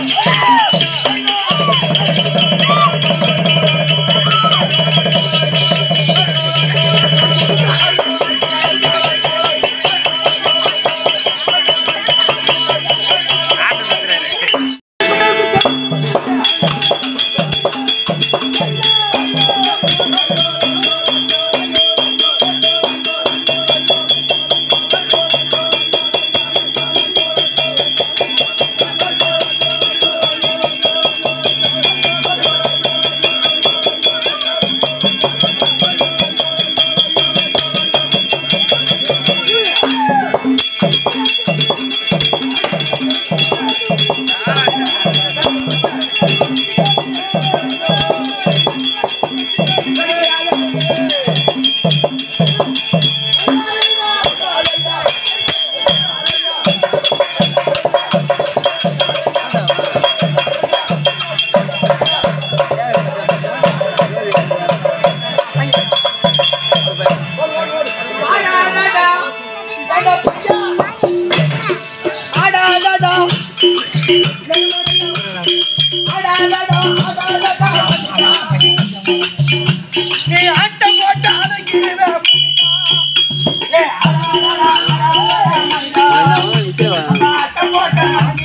நீ ஆட்டம் போட்டு அடங்கிடுவ ஆட்டம் போட்டு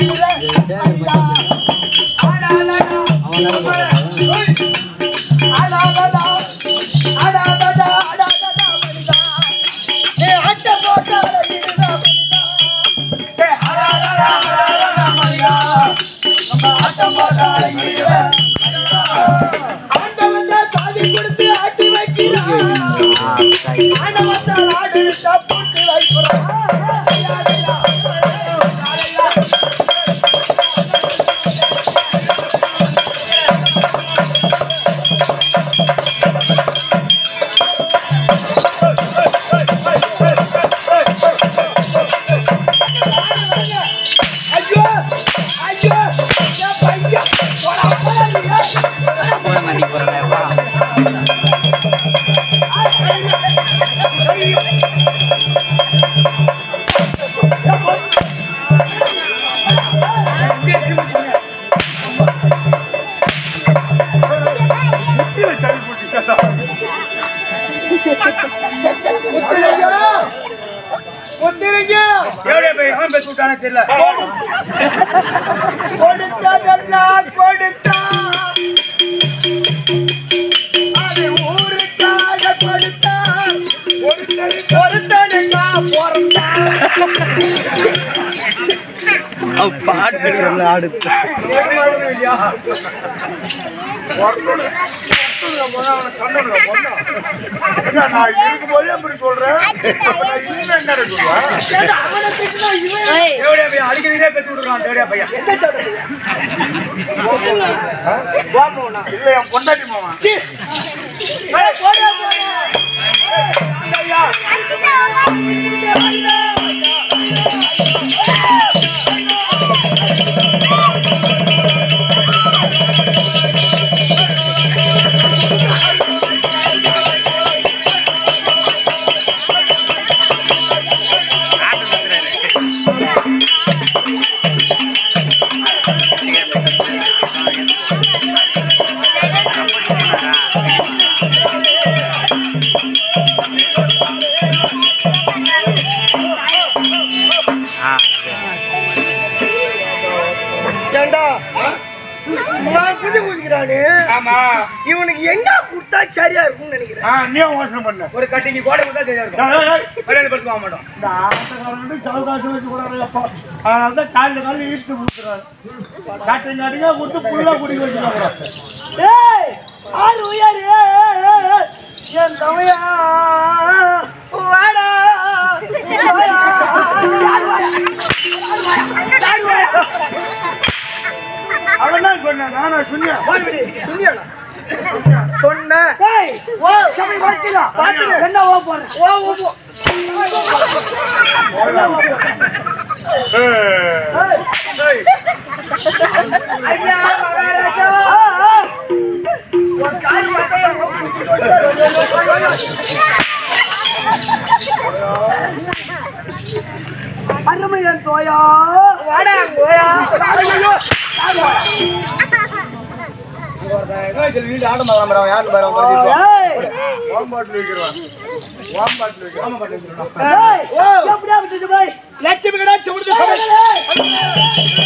சாதி கொடுத்து ஆட்டி வைக்கிறான் ஆண்டவத்தால் ஆடு தப்புட்டு வைக்கிறான் ஐயோ ஐயோ என் பையன் போடா போடா நீ முத்திரையா முத்திரையா எவ்வளவு போய் அவன் பேசி விட்டானே தெரியல கொடுத்ததெல்லாம் கொடுத்தான் அது ஊருக்காக கொடுத்தான் ஒருத்தனுக்கா பிறந்தான் ஏண்டா, அவனை திட்டினா இவன் எவ்வளவு போய் அடிக்கிறதே பேசி விடுறான் தேடியா பையன் இல்ல என் பொண்டாட்டி மாவன் சீ. ஏய், போடா, போடா. ஏண்டா நான் குடி குடிக்கிறானே ஆமா இவனுக்கு என்ன கொடுத்தா சரியா இருக்கும்னு நினைக்கிறேன் ஆ நீ யோசனை பண்ண ஒரு கட்டி நீ கோடை கொடுத்தா தெரியா இருக்கும் விளையாடு படுத்து வாங்க மாட்டோம் இந்த ஆட்டக்காரன் சவகாசம் வச்சு கூடாதுப்பா அதனால தான் காலையில் காலையில் ஈர்த்து கொடுக்குறாரு காட்டு நாட்டுங்க கொடுத்து புல்லா குடி வச்சுருக்காங்க ஏய் ஆறு உயர் என் தமையா வாடா வாடா. அவன் தான் சொன்னான் நானா சொன்னேன் வாடி, சொன்னியாடா? சொன்னேன் டேய் ஓ சமை பாத்தியா பாத்துடு என்ன ஓ போற ஓ ஓ போ ஏய். ஐயா மகாராஜா உன் கால் மாட்டே அருமையன் தோயா வாடா கோயா ஐயோ வாசல் வீடு ஆட்டம் பார்க்கலாம் பாரு, அவன் யாருன்னு பாரு, அவன் பாரு. ஏய், வாம்பாட்டில் வைக்கிறான் வாம்பாட்டில் வைக்கிறான் ஆமா, பாட்டு வந்துருடா. ஏய், எப்படியா விட்டுட்டு போய் லட்சுமி கடா செவிடுது சபை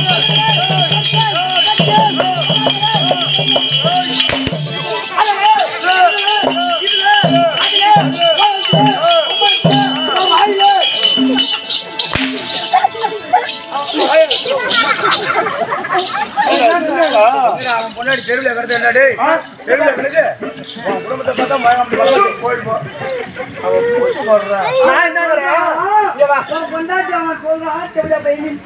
என்னடா, அவன் பொண்டாட்டி தெருவுல கிடந்து என்ன டேய்? தெருவுல கிடக்கு. உன் குடும்பத்தை பார்த்தா மயம் அப்படி வரலாம் போயிடுமா அவன் போய் போடுறான் நான் என்ன வரேன் இங்க வா உன் பொண்டாட்டி அவன் சொல்றான் எப்படியா போய் நீ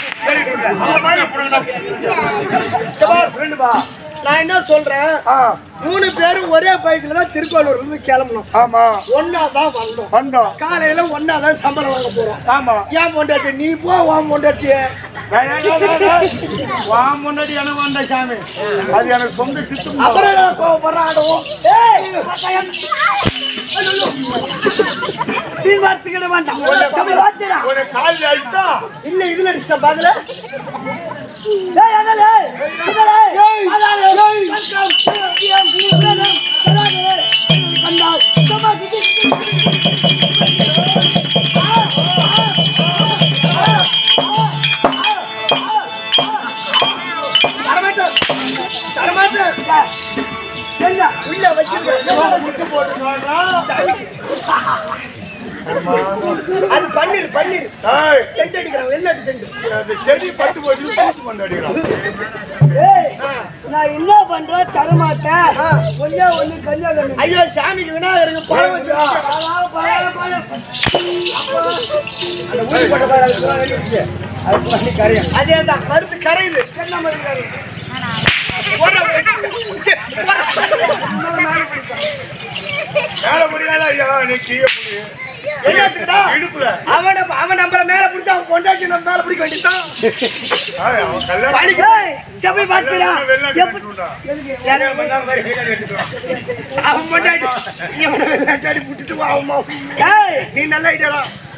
ஃப்ரெண்டுப்பா நான் என்ன சொல்றேன் ஆ மூணு பேரும் ஒரே பைக்ல தான் திருக்கோளூர்ல இருந்து கிளம்பணும் ஆமா ஒன்னா தான் வரணும் வந்தோம் காலையில ஒன்னா தான் சம்பளம் வாங்க போறோம் ஆமா ஏன் பொண்டாட்டி நீ போ வான் பொண்டாட்டி வா முன்னாடி எனக்கு வந்த சாமி அது எனக்கு சொந்த சித்து அப்புறம் நான் கோவப்படுறேன் ஆடுவோம் நீ வார்த்தைக்கிட வேண்டாம் சபை வார்த்தைடா ஒரு கால் அடிச்சா இல்ல இதுல அடிச்சா பாக்கல ஏய் அண்ணலே அண்ணலே அண்ணலே கண்டம் சிவம் பூரணம் கராதே கண்டால் சபா கிட்டி தரமாட்டேன் தரமாட்டேன் என்ன உள்ள வச்சிருக்கேன் முட்டு போட்டு சொல்றான் அது பன்னீர் பன்னீர் ஏய், சென்ட் அடிக்கிறான் வெளிநாட்டு சென்ட் அந்த செடி பட்டு போச்சு பூச்சி கொண்டு அடிக்கிறான் ஏய் நான் என்ன பண்றேன் தர மாட்டேன் கொஞ்சம் ஒண்ணு கல்யாணம் ஐயோ சாமிக்கு விநாயகருக்கு பழம் வச்சு ஊசி போட்ட பாரு, அது பூரா வெளிய இருக்கு. அது பண்ணி கரையும். அதே தான் மருந்து கரையுது என்ன மருந்து கரையுது போடுறா, சரி, போடுறா. மேல முடியாத ஐயா நீ கீழே முடி என்னத்துக்குடா? இடுப்புல அவனை அவன் நம்மள மேல பிடிச்சா அவன் கொண்டாச்சு நம்ம மேல பிடிக்க வேண்டியதான் ஏய், அவன் கல்யாணம் பழிக்கு. ஏய் சபை வார்த்தைடா வெளிநாட்டு எப்படி கட்டுண்டா. கல்யாணம் பண்ணாம பாரு, கீழே எடுத்துட்டு வா. அவன் கொண்டாடி இவனை வெள்ளாட்டாடி விட்டுட்டு வா அம்மா ஏய் நீ நல்ல ஐடியாடா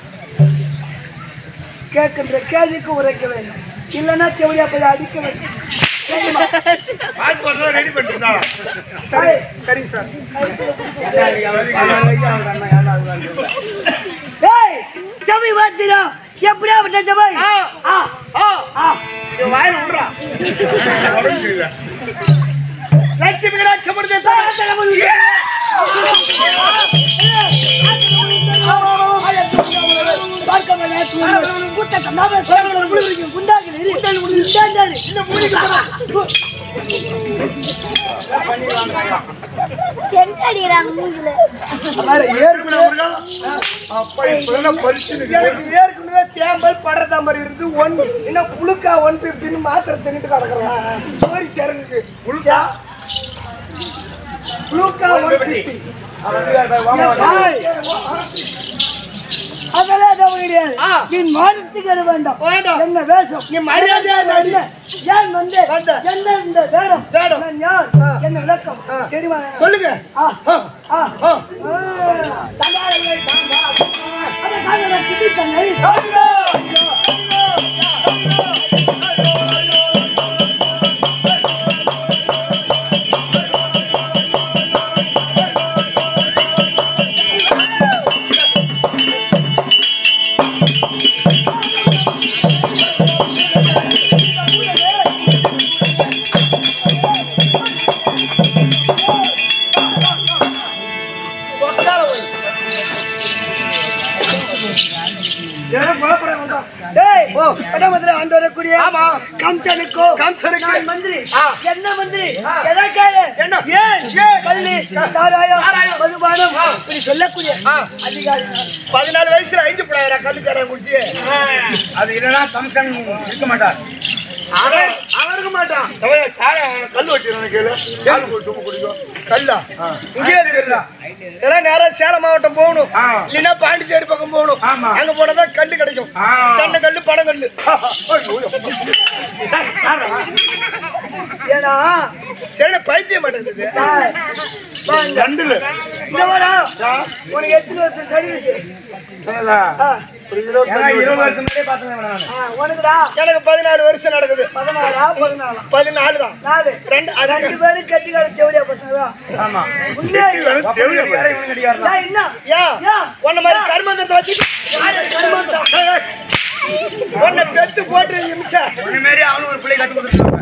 கேட்கின்ற கேள்விக்கு உரைக்க வேண்டும் இல்லைன்னா செவடியா போய் அடிக்க வேண்டும் பாஸ்போர்ட் ரெடி பண்ணிட்டு ஏய், சரிங்க சார் ஏய் சபை வார்த்தைடா எப்படியா விட்ட சபை ஆ ஆ ஆ ஆ இவன் வாயில விடுறா லட்சுமி கடா சமுடிதே சென்ட் அடிக்கிறாங்க மூஞ்சில அப்ப இப்ப பரிசு எனக்கு ஏற்கனவே தேம்பல் படுறதா மாதிரி இருந்து ஒன் இன்னும் புழுக்கா ஒன் பிப்டின்னு மாத்திரை தின்னுட்டு கிடக்குறேன் சோரி சேரனுக்கு புழுக்கா புழுக்கா ஒன் பிப்டி அதெல்லாம் தவறு கிடையாது ஆ. நீ மானத்துக்கு எது வேண்டாம் வேண்டாம். என்ன வேஷம் நீ மரியாதையா நடி. என்ன? ஏன் வந்து வந்த. என்ன இந்த வேடம் வேடம். நான் யார் ஆ. என்ன விளக்கம் ஆ. தெரியுமா சொல்லுங்க ஆ ஆ, ஆ ஆ. தந்தாரங்களை தாண்டா. அதை தாங்க கிட்டி தங்கை உட்கார வை. எனக்கு குழப்பறேன் வந்தான். டேய் ஓ இடமதுல ஆண்டு வரக்கூடிய ஆமா. கம்சனுக்கோ கம்சனுக்கு. நான் மந்திரி ஆ. என்ன மந்திரி எதை கேளு என்ன? ஏன் ஏன்? கள்ளி சாராயம் சாராயம். மதுபானம் ஆ. இப்படி சொல்லக்கூடிய ஆ. அதிகாரி பதினாலு வயசுல ஐந்து பிள்ளையரா கல்லுச்சாரம் குடிச்சு அது இல்லைன்னா கம்சன் இருக்க மாட்டார் அவன் அவன் இருக்க மாட்டான் கல் வச்சிருக்கேன் கேளு யாரு போய் சும்மா குடிக்கும் கல்லா இங்கே இருக்குல்ல இதெல்லாம் நேரா சேலம் மாவட்டம் போகணும் ஆ. இல்லைன்னா பாண்டிச்சேரி பக்கம் போகணும் ஆமா. அங்க போனாதான் கல்லு கிடைக்கும் ஆ. கண்ண கல்லு படம் கல்லு ஏன்னா சரி பைத்திய மாட்டேங்குது டேய், வா இங்க. ரெண்டுல இந்த வாரம் உனக்கு எத்தனை வருஷம் சர்வீஸ் ஒரு ஏன்னா இருபத்தஞ்சு இருபது வருஷம் வருஷம் முன்னாடியே பார்த்தேன் இவனை நானு. உனக்குடா எனக்கு பதினாலு வருஷம் நடக்குது பதினாறு பதினாறா பதினாலா பதினாலு தான் நாலு ரெண்டு அது ரெண்டு பேரும் கட்டிக்கார தேவடியா பசங்க தான் ஆமா உண்மையா இல்லையா? தெருவுல வேற இவனுக்கு அடிக்காரனா ஏன் என்ன ஏன் ஏன்? உன்ன மாதிரி கர்மந்தத்தை வச்சு கர்மந்தம் உன்னை பெத்து போட்டு நிமிஷம் உன்ன மாதிரி அவனும் ஒரு பிள்ளை கத்து கொடுத்துருக்காங்க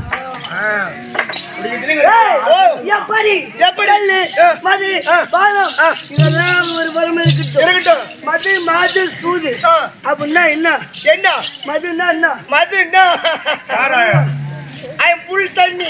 ஏய், ஓ. எப்படி எப்படி? கல்லு, ஆ. மது ஆ. பானம் ஆ. இதெல்லாம் ஒரு வறுமை இருக்கட்டும் இருக்கட்டும் மது மாது சூது ஆ. அப்படின்னா என்ன என்ன மதுன்னா என்ன மது என்ன ஐ புல் தண்ணி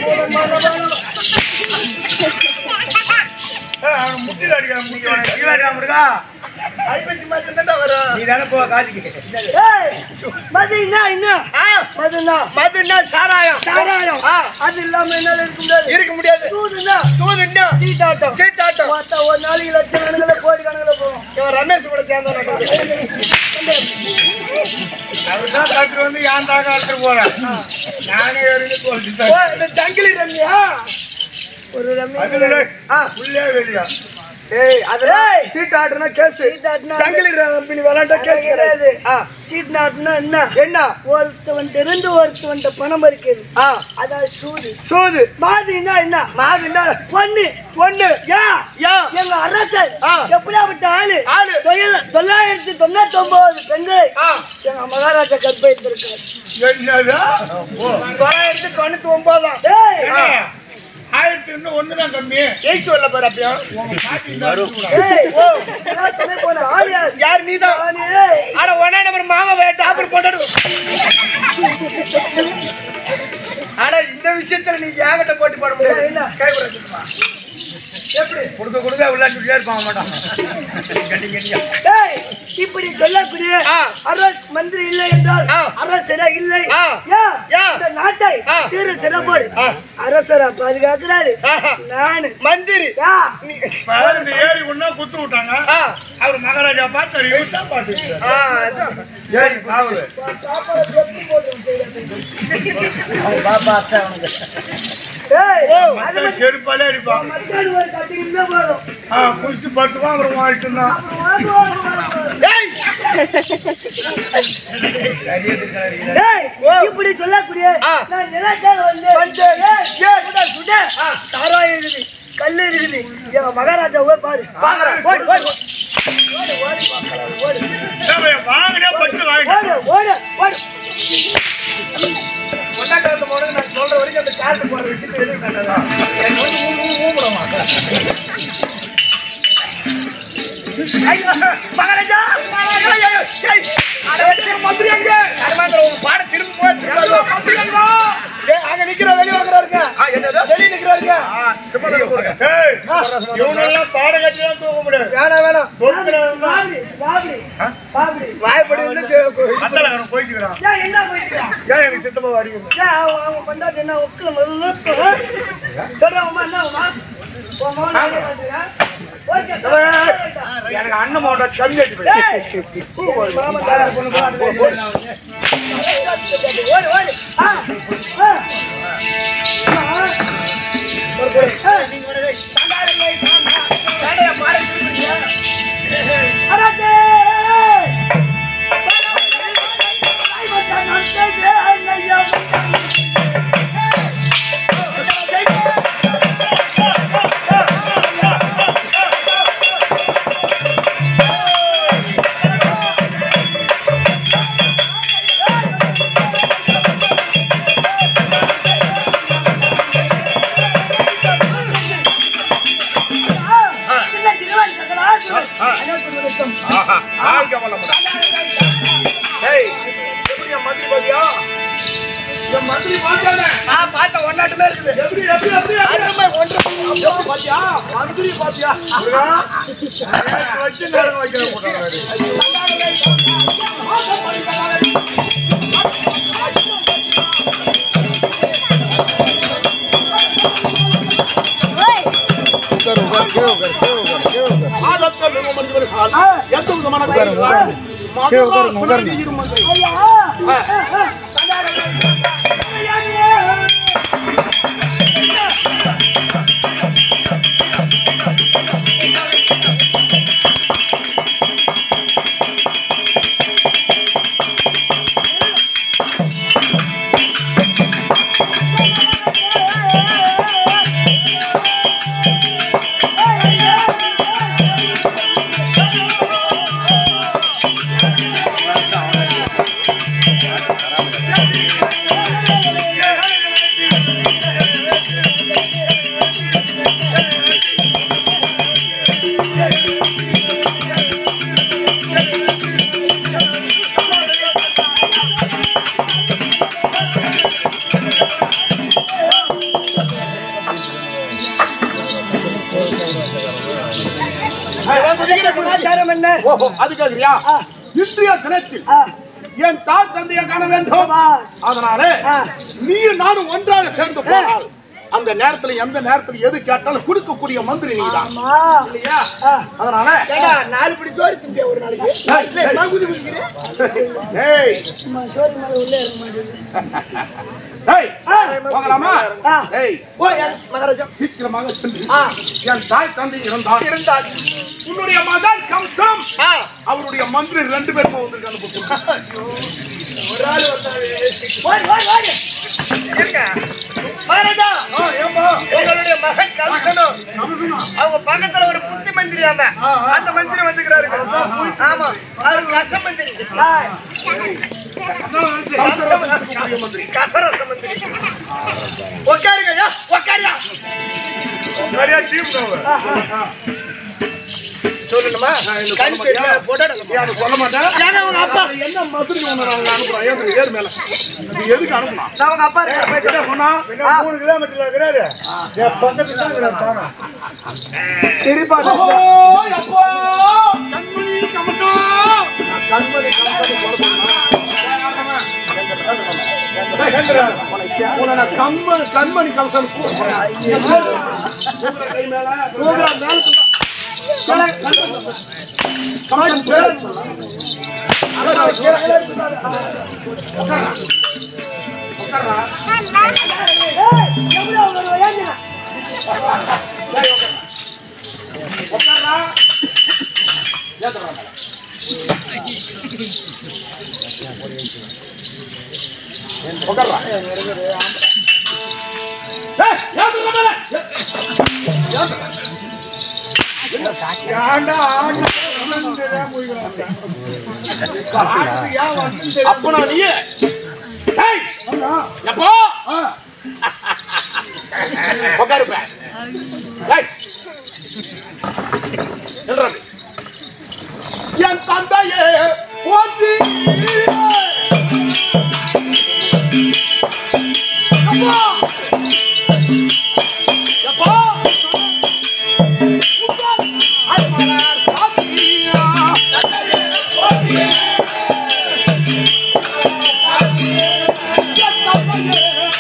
முட்டில அடிக்கிறான் முட்டில ஐப்பசி மாசம் தான் வரும் நீ தானே போ காஜிக்கு ஏய், மது என்ன என்ன ஆ, மதுன்னா மதுன்னா சாராயம் சாராயம் ஆ, அது இல்லாம என்னால இருக்க முடியாது இருக்க முடியாது சூதுன்னா சூதுன்னா சீட்டாட்டம் சீட்டாட்டம் பார்த்தா ஒரு நாளைக்கு லட்சம் கணக்கில் கோடி கணக்கில் போகும் இவன் ரமேஷ் கூட சேர்ந்தான் அவர்தான் கட்டு வந்து ஏன் தாங்க எடுத்துட்டு போறேன் நானே இருந்து ஓ, தோல்விட்டேன் இந்த ஜங்கிலி ரம்யா ஒரு ரம்மி அதுல ஆ. உள்ளே வெளியா ஏய் அதெல்லாம் ஏய். சீட் ஆடுனா கேஸ் சீட்டாட்டினா ஜங்கிலி ரம்பி விளையாண்ட கேஸ் கிடையாது ஆ, சீட் நாட்டுனா என்ன என்ன ஒருத்தவன்ட்ட இருந்து ஒருத்தவன்ட்ட பணம் பறிக்கிறது ஆ அதான் சூது சூது மாதிரினா என்ன மாதுன்னா பொண்ணு பொண்ணு யா யா எங்க அரசர் ஆ. எப்படியாப்பட்ட ஆளு ஆளு. தொழில் தொள்ளாயிரத்தி தொண்ணூத்தி ஒன்பது பெண்கள் ஆ எங்க மகாராஜா கற்பழித்திருக்காரு என்னதா தொள்ளாயிரத்தி தொண்ணூத்தி ஒன்பதாம் ஏய் என்ன? ஆயிரத்தி இன்னும் ஒண்ணுதான் கம்மி ஏசு வரல பாரு அப்பயும் உங்க பாட்டி இந்த அறுபது ரூபா. ஏய் ஓ எல்லாத்துமே போன ஆள் யார் யார் நீதான் நானு, ஏய் ஆனா ஒன்னா நம்பர் மாமா வேட்டை அப்படி போட்டாடு ஆனா இந்த விஷயத்துல நீ ஏகட்ட போட்டு போட முடியாது என்ன? கை விடுறதுமா எப்படி கொடுக்க கொடுக்க விளையாட்டுலயே இருப்பாங்க மாட்டான் கட்டி கட்டியா ஏய் இப்படி சொல்லக்கூடிய ஆ. அரச மந்திரி இல்லை என்றால் ஆ. அரசரா இல்லை ஆ. யா யா. இந்த நாட்டை ஆ. சீர சிறப்போடு ஆ. அரசரா பாதுகாக்கிறாரு ஆஹா. நானு மந்திரி யா நீ பாரு இந்த ஏரி ஒண்ணா குத்து விட்டாங்க ஆ அவர் மகாராஜா பார்த்தாரு இவர் தான் பார்த்துட்டு ஆ அதான். ஏரி காவல் ஏய் ஓ, அது மக்கள் செருப்பாலே அடிப்பாங்க மக்கள் ஒரு கட்டிக்கிட்டு போதும் ஆ குடிச்சு பட்டுவான் அப்புறம் வாழ்க்கை தான் அப்புறம் வாங்க, வாங்க, வாங்க. ஏய் ஏய், இப்படி சொல்லக்கூடிய ஆ. நான் நிலத்தால் வந்து வந்து, ஏய், ஏய். சுட, சுட. ஆ. சாராயம் இருக்குது கல்லு இருக்குது எங்க மகாராஜா போய் பாரு பாக்குறேன். ஓடு ஓடு ஓடு ஓடு பார்க்கலாம், ஓடு வாங்கினே பட்டு வாங்கிட்டேன் ஓடு ஓடு ஓடு ஒன்னா கலந்து போனது நான் சொல்ற வரைக்கும் அந்த காட்டு போற விஷயத்தை எதுவும் கண்டதா எனக்கு வந்து ஊ- ஊ- ஊம்புறமா. ஐயோ, மகாராஜா மகாராஜா, ஐயோ, ஏய், அட, ஏய், மந்திரி எங்க? கருமாந்திர, உன் பாட திரும்ப போ, திரும்ப போ, மந்திரி எங்க? ஏய், அங்க நிக்கிற வெளிய வாங்குறாருங்க. வெளிய நிக்கிறாருங்க. ஏய் இவனெல்லாம் பாட கட்டி தான் தூக்க முடியாது வேணாம், வேணாம். பொறுக்கிறவன் தான் பாபடி பாபடி பாபடி வாய்ப்படி வந்து செ- அத்தல அவன் போயிச்சுக்கிறான் ஏன் என்ன போயிட்டு ஏன் எனக்கு சித்தப்பா அடிக்கிறது ஏன் அவங்க அவங்க கொண்டாடி என்ன உட்கார முதல்ல சொல்றாங்க அம்மா என்ன அம்மா உன் மகன் என்ன பண்றீங்க? ஓகே எனக்கு அண்ணன் மாவட்ட கம்மி கட்டி போய் ஏய், மாமன் தாரா பொண்ணு பாட்டு ஓடு ஓடு ஆ ஆ ஆ. ஒரு குறை. ஏய், வேலையை பாரு, திரும்பிங்க. அரசே! நான் செய்கிறேன் ஐயா. சின்ன சிறுவன் சகலா சிறுவன். அனைவருக்கும் வணக்கம். ஏய், எப்படி என் மந்திரி பாத்தியா? என் மந்திரி பார்த்தானே? ஆ, பார்த்தேன், ஒண்ணாட்டுமே இருக்குது. அருமை, ஒன்று. ஐயோ, பாத்தியா? மந்திரி பாத்தியா? வச்சு நேரம் வைக்கிற போட்டாங்க ஐயா! ஆ, ஆ. காரணம் என்ன ஓஹோ அது கேக்குறியா ஆ. இன்றைய தினத்தில் ஆ, என் தாய் தந்தையை காண வேண்டும் பாஸ். அதனால ஆ. நீயும் நானும் ஒன்றாக சேர்ந்து போனால் அந்த நேரத்துல எந்த நேரத்துல எது கேட்டாலும் கொடுக்கக்கூடிய மந்திரி நீதான் ஆமா இல்லையா ஆ. அதனால ஏண்டா, நாலு பிடி சோறு திம்பியா ஒரு நாளைக்கு டேய், இல்லை, டேய். நான் குதி குதிக்கிறேன் ஏய் சும்மா சோறு மேல உள்ளே இருக்க மாட்டேங்குது ஏய் போகலாமா ஆ. ஏய் ஓ என் மகாராஜா சீக்கிரமாக சென்று ஆ. என் தாய் தந்தை இருந்தால் இருந்தால் உன்னுடைய மகன் கம்சம் ஆ, அவருடைய மந்திரி ரெண்டு பேரும் வந்திருக்காங்க ஒரு ஆள் வந்தாரு. ஓடி, ஓடி, ஓடி. இருங்க. மகாராஜா உங்களுடைய மகன் கம்சனும் அவங்க பக்கத்துல ஒரு புத்தி மந்திரி அந்த அந்த மந்திரி வந்துக்கிறாரு ஆமா அவர் கச மந்திரி மந்திரி கசரச மந்திரி உட்காருங்க ஐயா உட்காரியா சொல்லணுமா கண் தெரியல போட்டாடுங்க சொல்ல மாட்டேன் ஏங்க உங்க அப்பா என்ன மந்திரி ஒண்ணு நாங்க அனுப்புறோம் ஏன் ஏறு மேல இது எதுக்கு அனுப்பலாம் நான் உங்க அப்பா இருக்கேன் போயிட்டு என்ன சொன்னா என்ன மூணு கிலோமீட்டர்ல இருக்கிறாரு என் பக்கத்துல தான் இருக்கிறாரு பாருங்க. சிரிப்பா ஓ அப்பா கண்மணி கமசம் நான் கண்மணி கமசம் கொலை பண்ணா உன்னை நான் கண்மணி கண்மணி கமசம் கை மேல தூங்குறா மேல தூங்குறா. கமசம் பேர் உட்கார்றா உட்கார்றா ஏத்துறா மேல உட்கார்றா ஏய் ஏத்துறா மேல ஏன்டா ஆண்டு விழுந்துதான் போய்க்கிறாங்க. அப்பனா நீ ஏய் எப்போ உட்காருப்ப ஏய் நில்றாரு. என் தந்தையே போற்றி அப்பா! எப்பா? உங்கள் அன்மலர் சாத்தியா. என் தந்தையே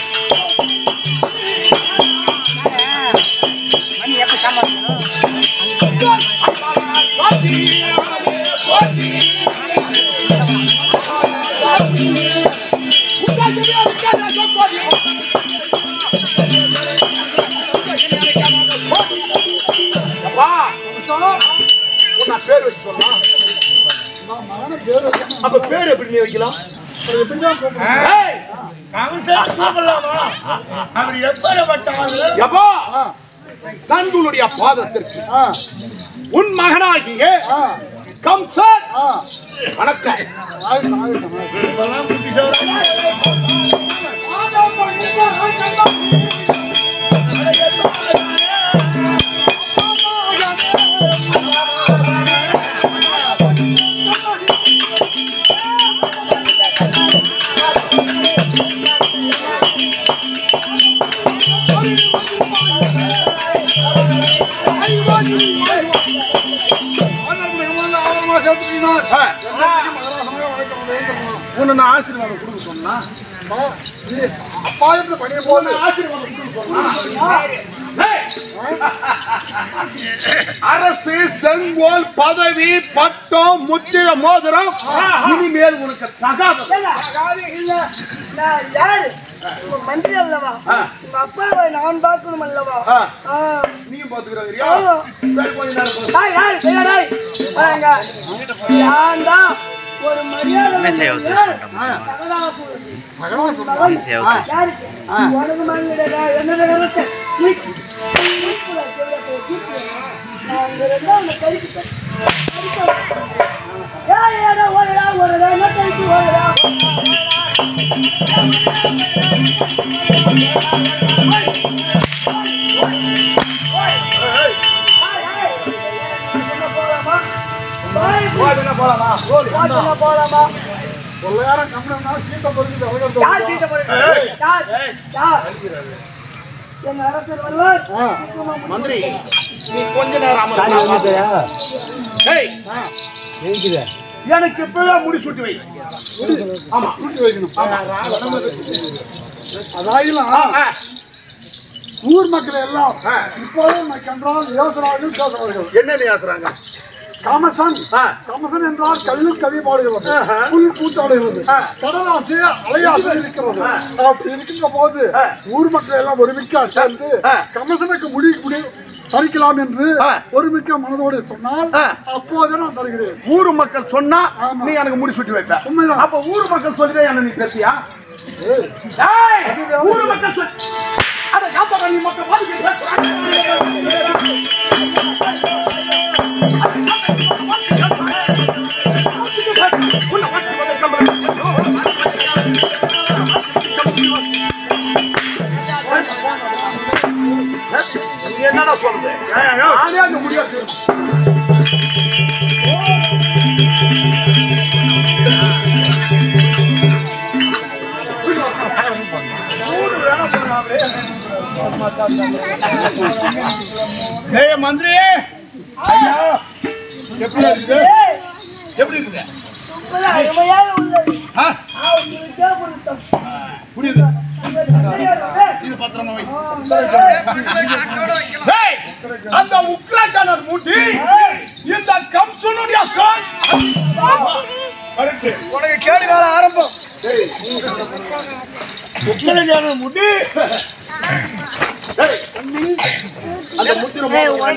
பேர் வச்சு சொல்லலாம் அப்ப பேர் எப்படி நீ வைக்கலாம் ஏய், கம்சன் கூப்பிடலாமா? அவர் எப்பேற்பட்ட ஆளு? எப்பா தங்களுடைய பாதத்திற்கு உன் மகனாகிய கம்சன் வணக்கம் இப்பெல்லாம் புத்திசாலி. ஆ. உன்னை நான் ஆசீர்வாதம் கொடுக்க சொன்னா அப்பாயிரத்து பணியை உன்னை ஆசீர்வாதம் கொடுக்க சொன்னா ஏய்! அரசு செங்கோல் பதவி பட்டம் முத்திர மோதிரம் இனிமேல் உனக்கு தகாதம் இல்ல நான் யாரு உங்க மந்திரி அல்லவா ஆ. உங்க அப்பாவை நான் பார்க்கணும் அல்லவா ஆ. ஆ. நீயும் பாத்துக்கிறாங்க ஆமா. சரி கொஞ்ச நேரம் பொறு. டேய், டேய், டேய், டேய். வாங்க. யாண்டா ஒரு மரியாதை யாருக்கு உனக்கு மங்கிடா என்னோட நிலத்தை தூக்கி, தூக்குல கீழே போய் தூக்குல. நான் அங்க இருந்தா உன்னை கழிச்சுட்டேன். கழிச்சேன். ஏய், ஏடா, ஓடுடா, ஓடுடா, என்ன கழிச்சு ஓடுடா? என்ன போலாமா? பாய், போதுங்க, போலாமா? போது. பாட்டுல போலாமா ஒரு நேரம் கம்மியா சீட்டை பொறுத்து அவ்வளவு யார் சீட்டை போடுங்க? யார்? யார்? எங்க அரசர் வருவார் மந்திரி நீ கொஞ்ச நேரம் அமர்ந்து ஏய், எனக்கு இப்பவே முடி சுட்டி வை ஆமா கூட்டி வைக்கணும் அதாயிலாம் ஆ, ஊர் மக்கள் எல்லாம் ஆ. இப்போதும் கன்றால் யோசனாவில் பேசுவார்கள் என்ன பேசுறாங்க காமசன் ஆ. காமசன் என்றால் கல்லு கவி பாடுகிறது ஆஹா. புல் கூத்தாடுகிறது ஆ. கடலாசி அலையாசி இருக்கிறது ஆ. அப்படி இருக்கின்ற போது ஆ. ஊர் மக்கள் எல்லாம் ஒருமிக்க சேர்ந்து ஆ. கமசனுக்கு முடி முடி பறிக்கலாம் என்று ஆ. ஒருமிக்க மனதோடு சொன்னால் ஆ. அப்போதே நான் தருகிறேன் ஊர் மக்கள் சொன்னா ஆமா. நீ எனக்கு முடி சுட்டி வைப்ப உண்மைதான். அப்ப ஊர் மக்கள் சொல்லிதான் என்ன நீ பேசியா ஏய், ஏய், ஊர் மக்கள் சொல்லி அத காப்பாற்ற நீ மக்கள் பாதிக்க பேசுறாங்க. உன்னை மாற்றி வதைக்காம. நீ என்னடா சொல்றது நானே அந்த முடியாது ஏய் மந்திரி ஐயா எப்படி இருக்கு எப்படி இருக்கு ஆ? புரியுது இது பத்திரமா வை ஏய், அந்த உக்ராச்சானர் மூட்டி இந்த கம்சனுடைய கால் கரெக்ட் உனக்கு கேடு கால ஆரம்பம் உக்கிரஞான முடி அந்த முத்திர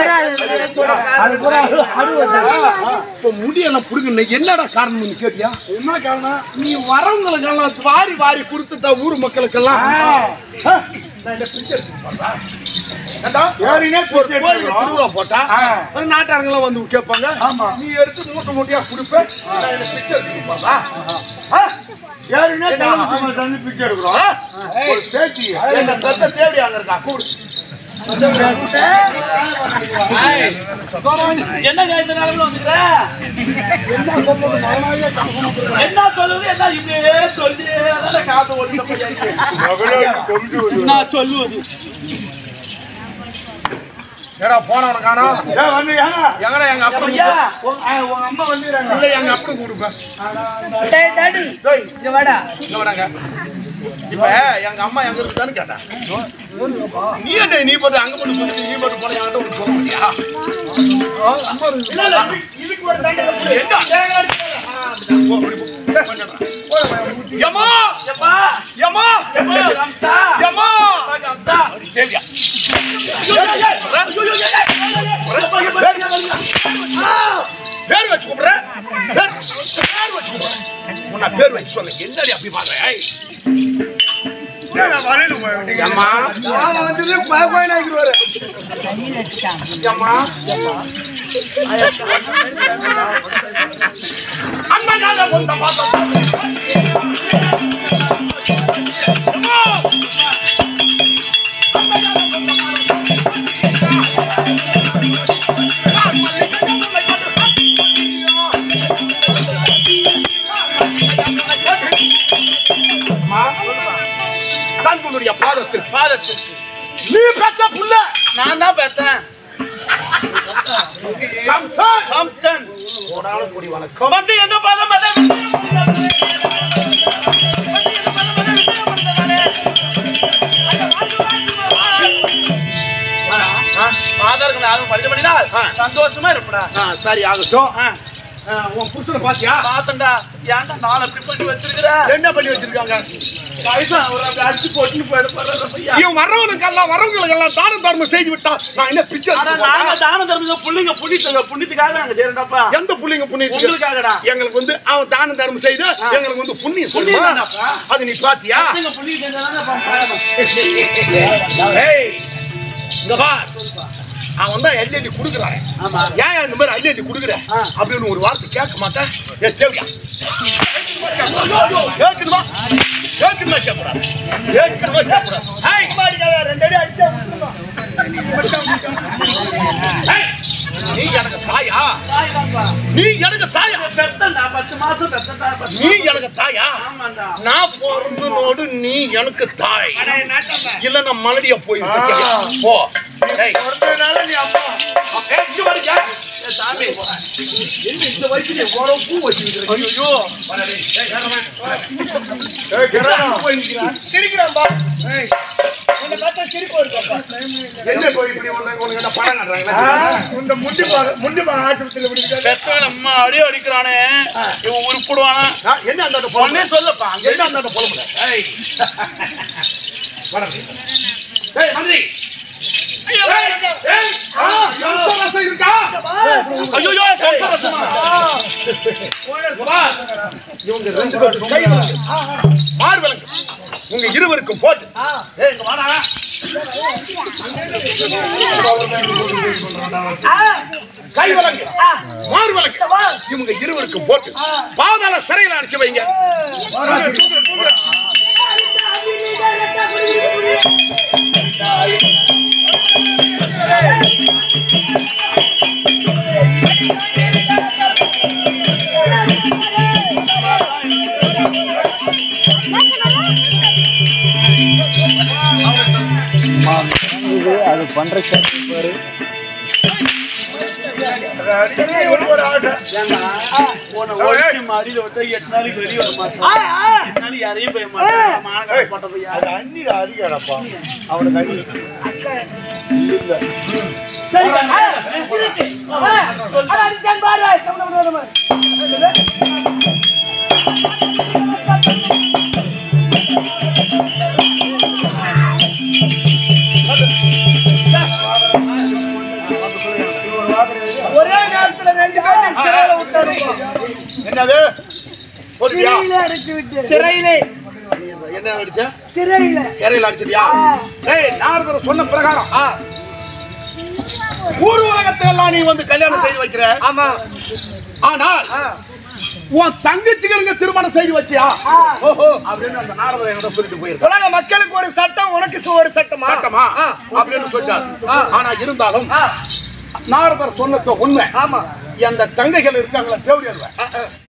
இப்ப முடியெல்லாம் புடுங்க என்னடா காரணம்னு கேட்டியா என்ன காரணம் நீ வரவங்களுக்கெல்லாம் வாரி வாரி கொடுத்துட்ட ஊர் மக்களுக்கெல்லாம் ஆ, நான் இந்த பிச்சை எடுத்துட்டு போறேன். ஏண்டா? ஏறினே ஒரு கோயிலுக்கு திருவிழா போட்டா ஆ. அந்த நாட்டாரங்கெல்லாம் வந்து கேட்பாங்க ஆமா. நீ எடுத்து மூட்டை மூட்டையா கொடுப்ப நான் இந்த பிச்சை எடுத்துட்டு போறேன். ஆ? ஏறினே என்ன? தந்து பிச்சை எடுக்கிறோம் ஆ? ஒரு பேட்டி எங்க தத்த தேடி அங்க இருக்கா கூடு என்னங்க இந்த நிலைமையில வந்துக்கிற? என்ன சொல்லுவது என்ன இப்படியே சொல்லி அதான் காது ஓடிட்ட போய் என்ன சொல்லுவது ஏடா போனவன காணோம் ஏன் வந்து ஏங்க எங்கடா எங்க அப்பா ஐயா, உங்க ஆ, உங்க அம்மா வந்துடுறாங்க இல்ல எங்க அப்படி கொடுப்பேன் டேய் டாடி டேய் இங்க வாடா இங்க வாடாங்க இப்ப எங்க அம்மா எங்க இருக்குதான்னு கேட்டேன் நீ என்ன நீ போட்டு அங்க போட்டு சொல்லி நீ போட்டு போன என்கிட்ட ஒண்ணு சொல்ல மாட்டியா இல்ல இல்ல இதுக்கு ஒரு தண்டனை கொடு. என்ன? போ, அப்படி போ. ஏய், கொஞ்சம் இரு. யம்மா எப்பா யம்மா எப்பா கம்சா யம்மா எப்பா கம்சா தேவியா பேர் வச்சு கூப்பிடுறேன் பேர் பேர் வச்சு கூப்பிடுறேன் உன்னை பேர் வச்சு சொல்ல என்னடி அப்படி பாக்குறேன் அம்மா ஆமா வந்தது பாப்பாய் நாய்க்குவாரு அம்மா அண்ணனால வந்த பாத்தா தன்னுடைய பாதத்திற்கு பாதத்திற்கு நீ பெத்த புள்ள நான் தான் பார்த்தேன் கம்சன் கம்சன் போடாத கூடி வணக்கம் வந்து என்ன பாதம் மாதர்கள் யாரும் படித்த படினால் ஆ. சந்தோஷமா இருப்படா ஆ, சரி ஆகட்டும் ஆ, ஆ, உன் புருஷனை பாத்தியா பார்த்தேன்டா ஏன்டா நாளை எப்படி பண்ணி வச்சிருக்கிற என்ன பண்ணி வச்சிருக்காங்க வயசா ஒரு அப்படி அடிச்சு போட்டுன்னு போயிட போறேன் பையா இவன் வரவனுக்கெல்லாம் வரவங்களுக்கெல்லாம் தான தர்மம் செய்து விட்டான் நான் என்ன பிச்சை ஆனா எடுத்துட்டு நாங்க போறேன்? தான தர்மம் புள்ளிங்க புண்ணியத்துங்க புண்ணியத்துக்காக நாங்க செய்யறோம்டாப்பா எந்த புள்ளிங்க புண்ணியத்துக்கு உங்களுக்காகடா எங்களுக்கு வந்து அவன் தான தர்மம் செய்து எங்களுக்கு வந்து புண்ணியம் புண்ணியம் சொல்லுவான் தானப்பா. அது நீ பாத்தியா நீங்க புண்ணியம் செஞ்சாதானே ஏய், இங்க பார். அவன் தான் எல்ஏடி குடுக்குறான் ஆமா. ஏன் இந்த மாதிரி எல்ஏடி குடுக்குற அப்படின்னு ஒரு வார்த்தை கேட்க மாட்டேன் ஏ தேவையா கேட்கணுமா கேட்கணுமா கேட்கக்கூடாது கேட்கணுமா கேட்கக்கூடாது ஏய், மாடிக்காத ரெண்டு அடி அடிச்சா விட்டுருமா ஏய், நீ எனக்கு தாயா நீ எனக்கு தாயா பெத்தண்டா பத்து மாசம் பெத்தண்டா பத்து நீ எனக்கு தாயா ஆமாண்டா நான் பிறந்தனோடு நீ எனக்கு தாய் அடே நாட்டம்மா இல்ல நான் மலடியா போயிருக்கேன் போ ஏய், பிறந்ததுனால நீ அம்மா ஏய், இங்க வாடியா. சாமி என்ன இந்த வயசுல எவ்வளவு பூ வச்சிருக்கிறேன் ஐயோ சிரிக்கிறான் பா உன்னை பார்த்தா சிரிப்பு வருதுப்பா என்ன போய் இப்படி உனக்கு உனக்கு என்ன பணம் கட்டுறாங்களா இந்த முண்டி பா- முண்டி பா ஆஸ்பத்திரியில இப்படி இருக்காரு. பெத்தவன் அம்மா அடி அடிக்கிறானே இவன் உருப்பிடுவானா நான் என்ன அந்த பொண்ணே சொல்லப்பா அங்க என்ன அந்த பொண்ணு ஏய் வணக்கம் ஏய் மந்திரி ஏய் ஆ கம்சவாசம் இருக்கா ஐயோ கம்சரசமா வா. இவங்க ரெண்டு பேரும் கை வலங்கு மார் வலங்கு உங்க இருவருக்கும் போட்டு ஏய் இங்க வாடா கை வலங்கு மார் வலங்கு இவங்க இருவருக்கும் போட்டு பாதாள சிறையில் அடிச்சு வைங்க அடிக்கடி இவனுக்கு ஒரு ஆசை. உன்னை ஒழிச்சு மடியில விட்டா எட்டு நாளைக்கு வெளியே வர மாட்டேன் எட்டு நாளைக்கு யாரையும் போய் மாட்டேன் மானகரை போட்ட போய் யாரு அது அண்ணிடா, அதிகாரப்பா. அவனுக்கு அண்ணி. ஒரே நேரத்துல ரெண்டு பேரும் சிறையில விட்டாரு என்னது போட்டியா சிறையிலே என்ன அடிச்ச சிறையில சிறையில் அடிச்சிட்டியா ஏய் நாரதர் சொன்ன பிரகாரம் ஆ ஊர் உலகத்தை எல்லாம் நீ வந்து கல்யாணம் செய்து வைக்கிற ஆமா ஆனால் உன் தங்கச்சிகளுங்க திருமணம் செய்து வச்சியா ஓஹோ அப்படின்னு அந்த நாரதர் என்னோட சொல்லிட்டு போயிருக்க உலக மக்களுக்கு ஒரு சட்டம் உனக்கு சு- ஒரு சட்டமா சட்டமா ஆ. அப்படின்னு சொல்லிட்டார் ஆ. ஆனா இருந்தாலும் ஆ, நாரதர் சொன்னது உண்மை ஆமா அந்த தங்கைகள் இருக்காங்களா தேவடியார் ஆ, ஆ.